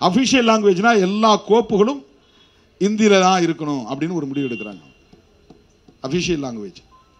official லாங்குவேஜ்னா எல்லா கோப்புகளும் இந்தியில தான் இருக்கணும் அப்படின்னு ஒரு முடிவு எடுக்கிறாங்க அஃபிஷியல் லாங்குவேஜ்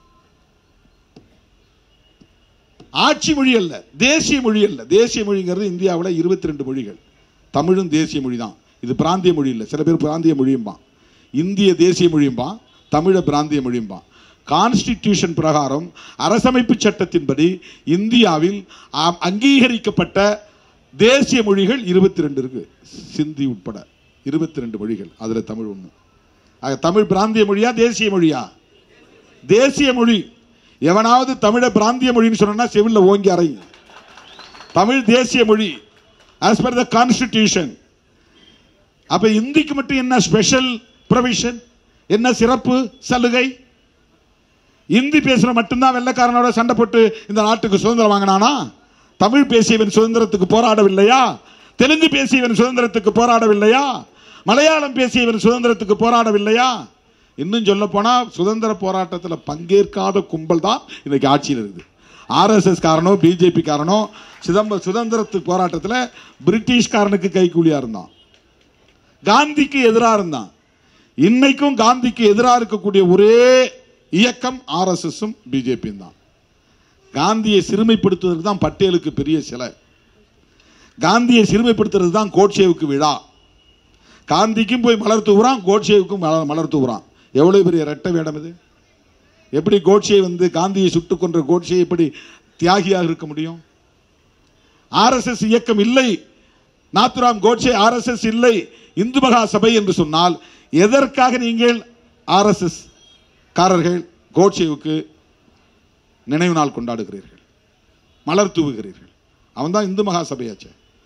ஆட்சி மொழி அல்ல தேசிய மொழி அல்ல தேசிய மொழிங்கிறது இந்தியாவில் இருபத்தி ரெண்டு மொழிகள் தமிழும் தேசிய மொழி தான் இது பிராந்திய மொழி இல்லை சில பேர் பிராந்திய மொழியும்பான் இந்திய தேசிய மொழியும்பான் தமிழை பிராந்திய மொழியும்பான் கான்ஸ்டிடியூஷன் பிரகாரம் அரசமைப்பு சட்டத்தின்படி இந்தியாவில் அ- அங்கீகரிக்கப்பட்ட தேசிய மொழிகள் இருபத்தி ரெண்டு இருக்கு சிந்தி உட்பட இருபத்தி ரெண்டு மொழிகள் அதில் தமிழ் ஒன்று ஆக தமிழ் பிராந்திய மொழியா தேசிய மொழியா தேசிய மொழி எவனாவது தமிழை பிராந்திய மொழின்னு சொன்னா செவில்ல ஓங்கி அறையும் தமிழ் தேசிய மொழி ஆஸ் பர் த கான்ஸ்டிடியூஷன் அப்ப இந்திக்கு மட்டும் என்ன ஸ்பெஷல் ப்ரொவிஷன் என்ன சிறப்பு சலுகை இந்தி பேசுற மட்டும்தான் வெள்ளைக்காரனோட சண்டை போட்டு இந்த நாட்டுக்கு சுதந்திரம் வாங்கினானா தமிழ் பேசியவன் சுதந்திரத்துக்கு போராடவில்லையா தெலுங்கு பேசியவன் சுதந்திரத்துக்கு போராடவில்லையா மலையாளம் பேசியவன் சுதந்திரத்துக்கு போராடவில்லையா இன்னும் சொல்ல போனா சுதந்திர போராட்டத்தில் பங்கேற்காத கும்பல் தான் இன்னைக்கு ஆட்சியில் இருக்குது ஆர்எஸ்எஸ் காரனோ பிஜேபி காரனோ சிதம்ப சுதந்திரத்து போராட்டத்தில் பிரிட்டிஷ்காரனுக்கு கைக்கூலியா இருந்தான் காந்திக்கு எதிராக இருந்தான் இன்னைக்கும் காந்திக்கு எதிராக இருக்கக்கூடிய ஒரே இயக்கம் ஆர்எஸ்எஸும் பிஜேபியும் தான் காந்தியை சிறுமைப்படுத்துவதற்கு தான் பட்டேலுக்கு பெரிய சிலை காந்தியை சிறுமைப்படுத்துறது தான் கோட்சேவுக்கு விழா காந்திக்கும் போய் மலர் தூவுறான் கோட்சேவுக்கும் மலர் மலர் தூவுறான் எவ்வளவு பெரிய ரெட்டை வேடம் இது எப்படி கோட்சே வந்து காந்தியை சுட்டுக் கொன்ற கோட்சே எப்படி தியாகியாக இருக்க முடியும் ஆர்எஸ்எஸ் இயக்கம் இல்லை நாத்துராம் கோட்சே ஆர்எஸ்எஸ் இல்லை இந்து மகா சபை என்று சொன்னால் எதற்காக நீங்கள் ஆர்எஸ்எஸ் காரர்கள் கோட்சேவுக்கு நினைவு நாள் கொண்டாடுகிறீர்கள் மலர் தூவுகிறீர்கள் அவன் தான் இந்து மகா சபையாச்சே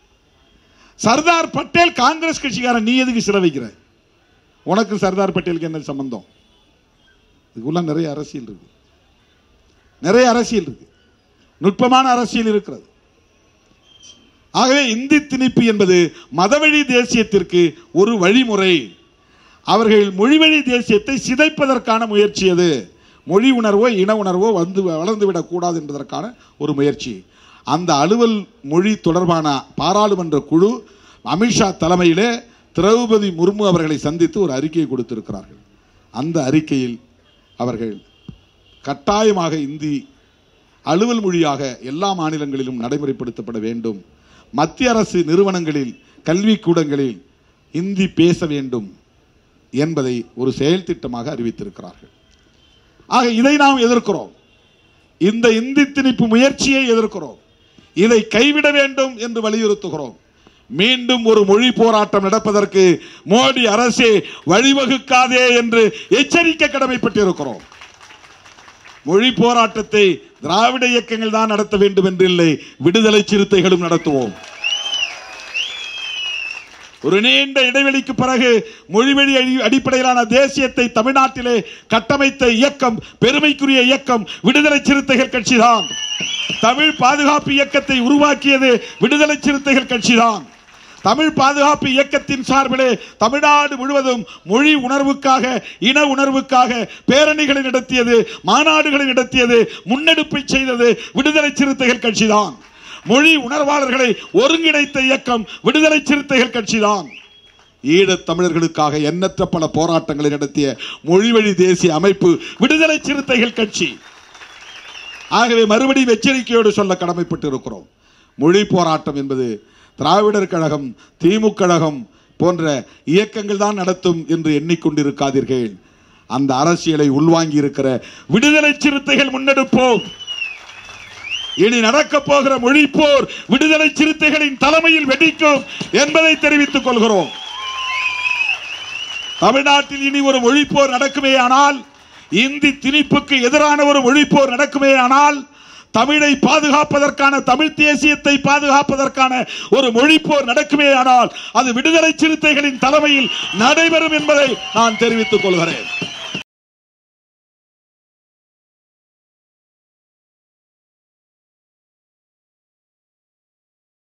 சர்தார் பட்டேல் காங்கிரஸ் கட்சிக்காரன் நீ எதுக்கு சிறை வைக்கிற உனக்கு சர்தார் பட்டேலுக்கு என்ன சம்பந்தம் இதுக்குள்ள நிறைய அரசியல் இருக்கு நிறைய அரசியல் இருக்கு நுட்பமான அரசியல் இருக்கிறது ஆகவே இந்தி திணிப்பு என்பது மதவழி தேசியத்திற்கு ஒரு வழிமுறை அவர்கள் மொழிவழி தேசியத்தை சிதைப்பதற்கான முயற்சி அது மொழி உணர்வோ இன உணர்வோ வந்து வளர்ந்து விடக்கூடாது என்பதற்கான ஒரு முயற்சி அந்த அலுவல் மொழி தொடர்பான பாராளுமன்ற குழு அமித்ஷா தலைமையிலே திரௌபதி முர்மு அவர்களை சந்தித்து ஒரு அறிக்கையை கொடுத்திருக்கிறார்கள் அந்த அறிக்கையில் அவர்கள் கட்டாயமாக இந்தி அலுவல் மொழியாக எல்லா மாநிலங்களிலும் நடைமுறைப்படுத்தப்பட வேண்டும் மத்திய அரசு நிறுவனங்களில் கல்விக்கூடங்களில் இந்தி பேச வேண்டும் என்பதை ஒரு செயல் திட்டமாக அறிவித்திருக்கிறார்கள் ஆக இதை நாம் எதிர்க்கிறோம் இந்த இந்தி திணிப்பு முயற்சியை எதிர்க்கிறோம் இதை கைவிட வேண்டும் என்று வலியுறுத்துகிறோம் மீண்டும் ஒரு மொழி போராட்டம் நடப்பதற்கு மோடி அரசே வழிவகுக்காதே என்று எச்சரிக்கை கடமைப்பட்டிருக்கிறோம் மொழி போராட்டத்தை திராவிட இயக்கங்கள் தான் நடத்த வேண்டும் என்று இல்லை விடுதலை சிறுத்தைகளும் நடத்துவோம் ஒரு நீண்ட இடைவெளிக்கு பிறகு மொழிவழி அடி- அடிப்படையிலான தேசியத்தை தமிழ்நாட்டிலே கட்டமைத்த இயக்கம் பெருமைக்குரிய இயக்கம் விடுதலை சிறுத்தைகள் கட்சிதான் தமிழ் பாதுகாப்பு இயக்கத்தை உருவாக்கியது விடுதலை சிறுத்தைகள் கட்சிதான் தமிழ் பாதுகாப்பு இயக்கத்தின் சார்பிலே தமிழ்நாடு முழுவதும் மொழி உணர்வுக்காக இன உணர்வுக்காக பேரணிகளை நடத்தியது மாநாடுகளை நடத்தியது முன்னெடுப்பை செய்தது விடுதலை சிறுத்தைகள் கட்சிதான் மொழி உணர்வாளர்களை ஒருங்கிணைத்த இயக்கம் விடுதலை சிறுத்தைகள் கட்சிதான் ஈழத் தமிழர்களுக்காக எண்ணற்ற பல போராட்டங்களை நடத்திய மொழிவழி தேசிய அமைப்பு விடுதலை சிறுத்தைகள் கட்சி ஆகவே மறுபடியும் எச்சரிக்கையோடு சொல்ல கடமைப்பட்டு இருக்கிறோம் மொழி போராட்டம் என்பது திராவிடர் கழகம் திமுக கழகம் போன்ற இயக்கங்கள் தான் நடத்தும் என்று எண்ணிக்கொண்டிருக்காதீர்கள் அந்த அரசியலை உள்வாங்கி இருக்கிற விடுதலை சிறுத்தைகள் முன்னெடுப்போம் இனி நடக்கப் போகிற மொழிப்போர் விடுதலை சிறுத்தைகளின் தலைமையில் வெடிக்கும் என்பதை தெரிவித்துக் கொள்கிறோம் தமிழ்நாட்டில் இனி ஒரு மொழிப்போர் நடக்குமே ஆனால் இந்தி திணிப்புக்கு எதிரான ஒரு மொழிப்போர் நடக்குமே ஆனால் தமிழை பாதுகாப்பதற்கான தமிழ் தேசியத்தை பாதுகாப்பதற்கான ஒரு மொழிப்போர் நடக்குமே ஆனால் அது விடுதலை சிறுத்தைகளின் தலைமையில் நடைபெறும் என்பதை நான் தெரிவித்துக் கொள்கிறேன்